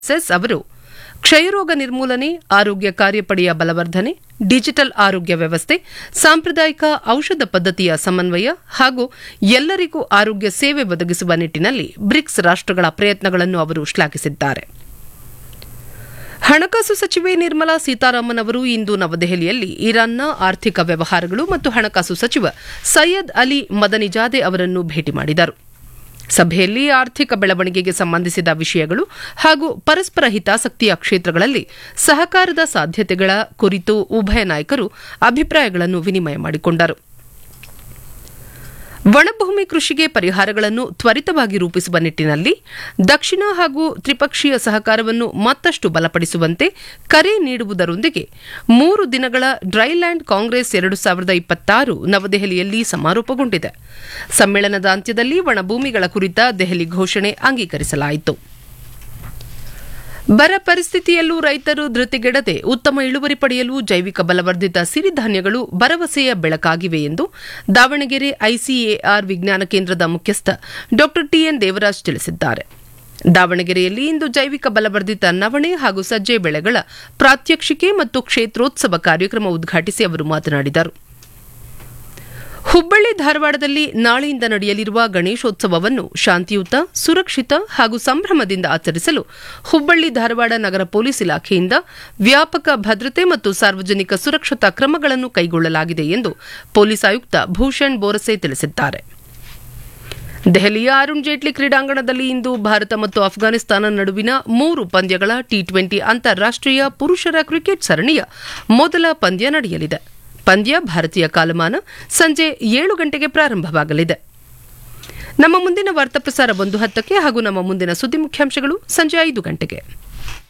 cess ಅವರು ಕ್ಷಯರೋಗ ನಿರ್ಮೂಲನೆ ಆರೋಗ್ಯ ಕಾರ್ಯಪಡೆಯ ಬಲವರ್ಧನೆ ಡಿಜಿಟಲ್ ಆರೋಗ್ಯ ವ್ಯವಸ್ಥೆ ಸಾಂಪ್ರದಾಯಿಕ ಔಷಧ ಪದ್ಧತಿಯ ಸಮನ್ವಯ ಹಾಗೂ ಎಲ್ಲರಿಗೂ ಆರೋಗ್ಯ ಸೇವೆ ಒದಗಿಸುವ ನಿಟ್ಟಿನಲ್ಲಿ ಬ್ರಿಕ್ಸ್ ರಾಷ್ಟಗಳ ಪ್ರಯತ್ನಗಳನ್ನು ಅವರು ಶ್ಲಾಘಿಸಿದ್ದಾರೆ ಹಣಕಾಸು ಸಚಿವೆ ನಿರ್ಮಲಾ ಸೀತಾರಾಮನ್ ಅವರು ಇಂದು ನವದೆಹಲಿಯಲ್ಲಿ ಇರಾನ್ನ ಆರ್ಥಿಕ ವ್ಯವಹಾರಗಳು ಮತ್ತು ಹಣಕಾಸು ಸಚಿವ ಸೈಯದ್ ಅಲಿ ಮದನಿಜಾದೆ ಅವರನ್ನು ಭೇಟಿ ಮಾಡಿದರು ಸಭೆಯಲ್ಲಿ ಆರ್ಥಿಕ ಬೆಳವಣಿಗೆಗೆ ಸಂಬಂಧಿಸಿದ ವಿಷಯಗಳು ಹಾಗೂ ಪರಸ್ಪರ ಹಿತಾಸಕ್ತಿಯ ಕ್ಷೇತ್ರಗಳಲ್ಲಿ ಸಹಕಾರದ ಸಾಧ್ಯತೆಗಳ ಕುರಿತು ಉಭಯ ನಾಯಕರು ಅಭಿಪ್ರಾಯಗಳನ್ನು ವಿನಿಮಯ ಮಾಡಿಕೊಂಡರು ಒಣಭೂಮಿ ಕೃಷಿಗೆ ಪರಿಹಾರಗಳನ್ನು ತ್ವರಿತವಾಗಿ ರೂಪಿಸುವ ನಿಟ್ಟಿನಲ್ಲಿ ದಕ್ಷಿಣ ಹಾಗೂ ತ್ರಿಪಕ್ಷೀಯ ಸಹಕಾರವನ್ನು ಮತ್ತಷ್ಟು ಬಲಪಡಿಸುವಂತೆ ಕರೆ ನೀಡುವುದರೊಂದಿಗೆ ಮೂರು ದಿನಗಳ ಡ್ರೈಲ್ಯಾಂಡ್ ಕಾಂಗ್ರೆಸ್ ಎರಡು ಸಾವಿರದ ಇಪ್ಪತ್ತಾರು ನವದೆಹಲಿಯಲ್ಲಿ ಸಮಾರೋಪಗೊಂಡಿದೆ ಸಮ್ಮೇಳನದ ಅಂತ್ಯದಲ್ಲಿ ಒಣಭೂಮಿಗಳ ಕುರಿತ ದೆಹಲಿ ಘೋಷಣೆ ಅಂಗೀಕರಿಸಲಾಯಿತು ಬರ ಪರಿಸ್ಥಿತಿಯಲ್ಲೂ ರೈತರು ಧೃತಿಗೆಡದೆ ಉತ್ತಮ ಇಳುವರಿ ಪಡೆಯಲು ಜೈವಿಕ ಬಲವರ್ಧಿತ ಸಿರಿಧಾನ್ಯಗಳು ಭರವಸೆಯ ಬೆಳಕಾಗಿವೆ ಎಂದು ದಾವಣಗೆರೆ ಐಸಿಎಆರ್ ವಿಜ್ಞಾನ ಕೇಂದ್ರದ ಮುಖ್ಯಸ್ಥ ಡಾ ಟಿಎನ್ ದೇವರಾಜ್ ತಿಳಿಸಿದ್ದಾರೆ ದಾವಣಗೆರೆಯಲ್ಲಿ ಇಂದು ಜೈವಿಕ ಬಲವರ್ಧಿತ ನವಣೆ ಹಾಗೂ ಸಜ್ಜೆ ಬೆಳೆಗಳ ಪ್ರಾತ್ಯಕ್ಷಿಕೆ ಮತ್ತು ಕ್ಷೇತ್ರೋತ್ಸವ ಕಾರ್ಯಕ್ರಮ ಉದ್ಘಾಟಿಸಿ ಅವರು ಮಾತನಾಡಿದರು ಹುಬ್ಬಳ್ಳಿ ಧಾರವಾಡದಲ್ಲಿ ನಾಳೆಯಿಂದ ನಡೆಯಲಿರುವ ಗಣೇಶೋತ್ಸವವನ್ನು ಶಾಂತಿಯುತ ಸುರಕ್ಷಿತ ಹಾಗೂ ಸಂಭ್ರಮದಿಂದ ಆಚರಿಸಲು ಹುಬ್ಬಳ್ಳಿ ಧಾರವಾಡ ನಗರ ಪೊಲೀಸ್ ಇಲಾಖೆಯಿಂದ ವ್ಯಾಪಕ ಭದ್ರತೆ ಮತ್ತು ಸಾರ್ವಜನಿಕ ಸುರಕ್ಷತಾ ಕ್ರಮಗಳನ್ನು ಕೈಗೊಳ್ಳಲಾಗಿದೆ ಎಂದು ಪೊಲೀಸ್ ಆಯುಕ್ತ ಭೂಷಣ್ ಬೋರಸೆ ತಿಳಿಸಿದ್ದಾರೆ ದೆಹಲಿಯ ಅರುಣ್ ಜೇಟ್ಲಿ ಕ್ರೀಡಾಂಗಣದಲ್ಲಿ ಇಂದು ಭಾರತ ಮತ್ತು ಅಫ್ಘಾನಿಸ್ತಾನ ನಡುವಿನ ಮೂರು ಪಂದ್ಯಗಳ ಟಿ ಟ್ವೆಂಟಿ ಅಂತಾರಾಷ್ಟೀಯ ಪುರುಷರ ಕ್ರಿಕೆಟ್ ಸರಣಿಯ ಮೊದಲ ಪಂದ್ಯ ನಡೆಯಲಿದೆ ಪಂದ್ಯ ಭಾರತೀಯ ಕಾಲಮಾನ ಸಂಜೆ ಏಳು ಗಂಟೆಗೆ ಪ್ರಾರಂಭವಾಗಲಿದೆ ನಮ್ಮ ಮುಂದಿನ ವಾರ್ತಾ ಪ್ರಸಾರ ಒಂದು ಹತ್ತಕ್ಕೆ ಹಾಗೂ ನಮ್ಮ ಮುಂದಿನ ಸುದ್ದಿ ಮುಖ್ಯಾಂಶಗಳು ಸಂಜೆ ಐದು ಗಂಟೆಗೆ